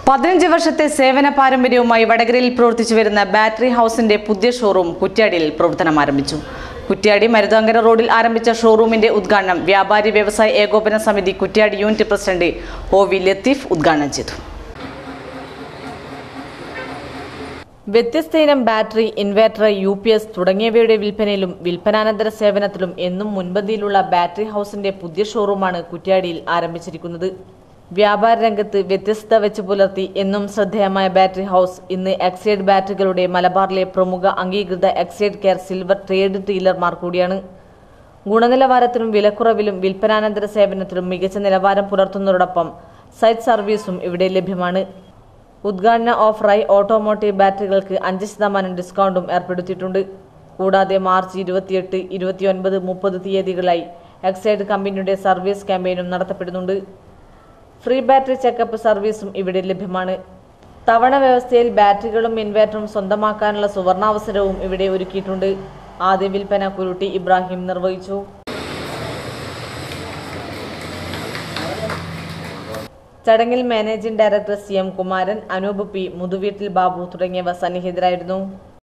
പതിനഞ്ച് വർഷത്തെ സേവന പാരമ്പര്യവുമായി വടകരയിൽ പ്രവർത്തിച്ചു വരുന്ന ബാറ്ററി ഹൗസിന്റെ പുതിയ ഷോറൂം കുറ്റ്യാടിയിൽ പ്രവർത്തനം ആരംഭിച്ചു കുറ്റ്യാടി മരുതാങ്കര റോഡിൽ ആരംഭിച്ച ഷോറൂമിന്റെ ഉദ്ഘാടനം വ്യാപാരി വ്യവസായ ഏകോപന സമിതി Kuttiadi unit president O V Latheef ഉദ്ഘാടനം ചെയ്തു വ്യത്യസ്ത ഇനം battery inverter U P S തുടങ്ങിയവയുടെ വിൽപ്പനയിലും വിൽപ്പനാനന്തര സേവനത്തിലും എന്നും മുൻപന്തിയിലുള്ള ബാറ്ററി ഹൗസിന്റെ പുതിയ ഷോറൂമാണ് കുറ്റ്യാടിയിൽ ആരംഭിച്ചിരിക്കുന്നത് വ്യാപാര രംഗത്ത് വ്യത്യസ്തത വെച്ച് പുലർത്തി എന്നും ശ്രദ്ധേയമായ ബാറ്ററി ഹൗസ് ഇന്ന് എക്സൈഡ് ബാറ്ററികളുടെ മലബാറിലെ പ്രമുഖ അംഗീകൃത എക്സൈഡ് കെയർ സിൽവർ ട്രേഡ് ഡീലർമാർ കൂടിയാണ് ഗുണനിലവാരത്തിലും വിലക്കുറവിലും വിൽപ്പനാനന്തര സേവനത്തിലും മികച്ച നിലവാരം പുലർത്തുന്നതോടൊപ്പം സൈറ്റ് സർവീസും ഇവിടെ ലഭ്യമാണ് ഉദ്ഘാടന ഓഫറായി ഓട്ടോമോട്ടീവ് ബാറ്ററികൾക്ക് അഞ്ച് ശതമാനം ഡിസ്കൗണ്ടും ഏർപ്പെടുത്തിയിട്ടുണ്ട് കൂടാതെ മാർച്ച് ഇരുപത്തിയെട്ട് ഇരുപത്തിയൊൻപത് മുപ്പത് തീയതികളായി എക്സൈഡ് കമ്പനിയുടെ സർവീസ് ക്യാമ്പയിനും നടത്തപ്പെടുന്നുണ്ട് ഫ്രീ ബാറ്ററി ചെക്കപ്പ് സർവീസും ഇവിടെ ലഭ്യമാണ് തവണ വ്യവസ്ഥയിൽ ബാറ്ററികളും ഇൻവെർട്ടറും സ്വന്തമാക്കാനുള്ള സുവർണാവസരവും ഇവിടെ ഒരുക്കിയിട്ടുണ്ട് ആദ്യ വിൽപ്പന കുരുട്ടി ഇബ്രാഹിം നിർവഹിച്ചു ചടങ്ങിൽ managing director C M Kumaran Anoop P Muthuveettil Babu തുടങ്ങിയവർ സന്നിഹിതരായിരുന്നു